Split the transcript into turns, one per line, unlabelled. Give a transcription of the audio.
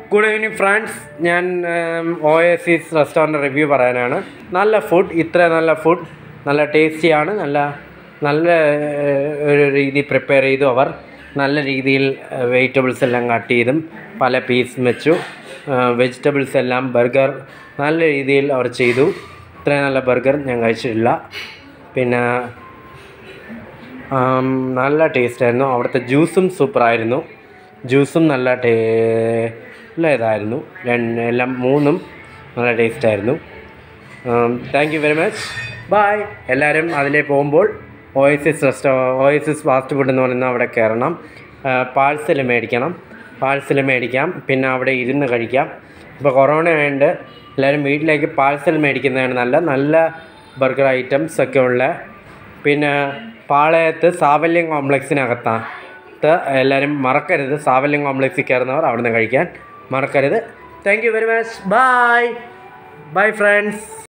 good evening friends ഞാൻ Oasis restaurant review പറയാനാണ് നല്ല ഫുഡ് ഇത്ര നല്ല ഫുഡ് നല്ല ടേസ്റ്റിയാണ് നല്ല നല്ല ഏഹ്, ഒരു രീതി പ്രിപ്പയർ ചെയ്തു അവർ നല്ല രീതിയിൽ വെജിറ്റബിൾസ് എല്ലാം കട്ട് ചെയ്തും പല പീസ് വെച്ചു വെജിറ്റബിൾസ് എല്ലാം ബർഗർ നല്ല രീതിയിൽ അവർ ചെയ്തു ഇത്രയും നല്ല ബർഗർ ഞാൻ കഴിച്ചിട്ടില്ല പിന്നെ ആം, നല്ല ടേസ്റ്റായിരുന്നു അവിടുത്തെ ജ്യൂസും സൂപ്പറായിരുന്നു ജ്യൂസും നല്ല ടേ നല്ല ഇതായിരുന്നു രണ്ട് എല്ലാം മൂന്നും നല്ല ടേസ്റ്റായിരുന്നു thank you very much bye എല്ലാവരും അതിലേ പോകുമ്പോൾ Oasis resto Oasis fast food എന്ന് പറയുന്ന അവിടെ കയറണം പാഴ്സൽ മേടിക്കണം പാഴ്സൽ മേടിക്കാം പിന്നെ അവിടെ ഇരുന്ന് കഴിക്കാം ഇപ്പോൾ കൊറോണ ആയതുകൊണ്ട് എല്ലാവരും വീട്ടിലേക്ക് പാഴ്സൽ മേടിക്കുന്നതാണ് നല്ല നല്ല ബർഗർ ഐറ്റംസ് ഒക്കെ ഉള്ള പിന്നെ പാളയത്ത് സാവല്യം കോംപ്ലക്സിനകത്ത് എല്ലാവരും മറക്കരുത് സാവല്യം കോംപ്ലക്സിൽ കയറുന്നവർ അവിടെ നിന്ന് കഴിക്കാൻ മറക്കരുത് thank you very much bye bye friends